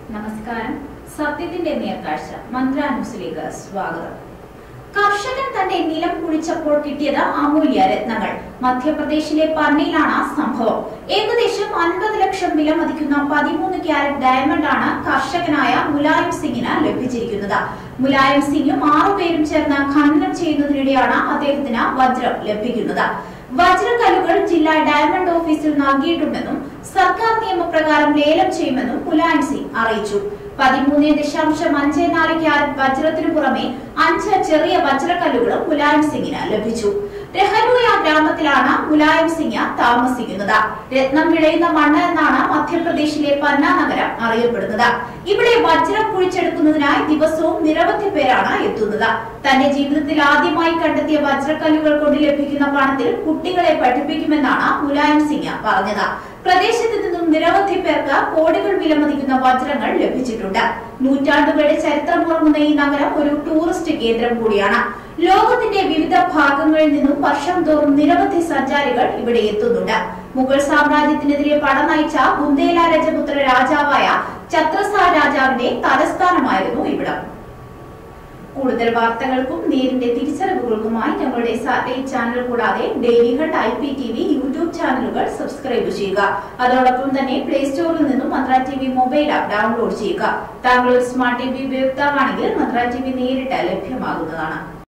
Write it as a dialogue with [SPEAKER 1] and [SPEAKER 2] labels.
[SPEAKER 1] നമസ്കാരം സത്യത്തിന്റെ നേർക്കാഴ്ച മന്ത്ര ന്യൂസിലേക്ക് സ്വാഗതം കർഷകൻ തന്റെ നിലം കുഴിച്ചപ്പോൾ കിട്ടിയത് അമൂല്യ രത്നങ്ങൾ മധ്യപ്രദേശിലെ പർണിയിലാണ് സംഭവം ഏകദേശം അൻപത് ലക്ഷം വില മതിക്കുന്ന പതിമൂന്ന് ക്യാരറ്റ് ഡയമണ്ട് ആണ് കർഷകനായ മുലായം സിംഗിന് ലഭിച്ചിരിക്കുന്നത് മുലായം സിംഗും ആറുപേരും ചേർന്ന് ഖനനം ചെയ്യുന്നതിനിടെയാണ് അദ്ദേഹത്തിന് വജ്രം ലഭിക്കുന്നത് വജ്രക്കല്ലുകൾ ജില്ലാ ഡയമണ്ട് ഓഫീസിൽ നൽകിയിട്ടുണ്ടെന്നും സർക്കാർ നിയമപ്രകാരം ലേലം ചെയ്യുമെന്നും മുലായം സിംഗ് അറിയിച്ചു പതിമൂന്ന് ദശാംശം അഞ്ച് നാല് ക്യാരറ്റ് വജ്രത്തിനു പുറമെ അഞ്ച് ചെറിയ വജ്രക്കല്ലുകളും മുലായം സിംഗിന് ലഭിച്ചു രഹലുയ ഗ്രാമത്തിലാണ് മുലായം സിംഗ് താമസിക്കുന്നത് രത്നം വിളയുന്ന മണ്ണ് എന്നാണ് മധ്യപ്രദേശിലെ പന്ന നഗരം അറിയപ്പെടുന്നത് ഇവിടെ വജ്രം കുഴിച്ചെടുക്കുന്നതിനായി ദിവസവും നിരവധി പേരാണ് എത്തുന്നത് തന്റെ ജീവിതത്തിൽ ആദ്യമായി കണ്ടെത്തിയ വജ്രക്കല്ലുകൾ കൊണ്ട് ലഭിക്കുന്ന പണത്തിൽ കുട്ടികളെ പഠിപ്പിക്കുമെന്നാണ് മുലായം സിംഗ് പറഞ്ഞത് പ്രദേശത്ത് നിന്നും നിരവധി പേർക്ക് കോടികൾ വിലമതിക്കുന്ന വജ്രങ്ങൾ ലഭിച്ചിട്ടുണ്ട് നൂറ്റാണ്ടുകളുടെ ചരിത്രമുറങ്ങുന്ന ഈ നഗരം ഒരു ടൂറിസ്റ്റ് കേന്ദ്രം കൂടിയാണ് ലോകത്തിന്റെ വിവിധ ഭാഗങ്ങളിൽ നിന്നും വർഷം തോറും നിരവധി സഞ്ചാരികൾ ഇവിടെ എത്തുന്നുണ്ട് മുഗൾ സാമ്രാജ്യത്തിനെതിരെ പട നയിച്ച ബുന്ദേല രജപുത്ര രാജാവായ ഛത്രസ രാജാവിന്റെ തലസ്ഥാനമായിരുന്നു ഇവിടം കൂടുതൽ വാർത്തകൾക്കും നേരിന്റെ തിരിച്ചറിവുകൾക്കുമായി ഞങ്ങളുടെ സാറ്റലൈറ്റ് ചാനൽ കൂടാതെ Dailyhunt I P T V YouTube ചാനലുകൾ സബ്സ്ക്രൈബ് ചെയ്യുക അതോടൊപ്പം തന്നെ പ്ലേ സ്റ്റോറിൽ നിന്നും Mantra T V mobile app download ചെയ്യുക താങ്കൾ ഒരു സ്മാർട്ട് ടി വി ഉപയോക്താവാണെങ്കിൽ മന്ത്ര ടി വി നേരിട്ട് ലഭ്യമാകുന്നതാണ്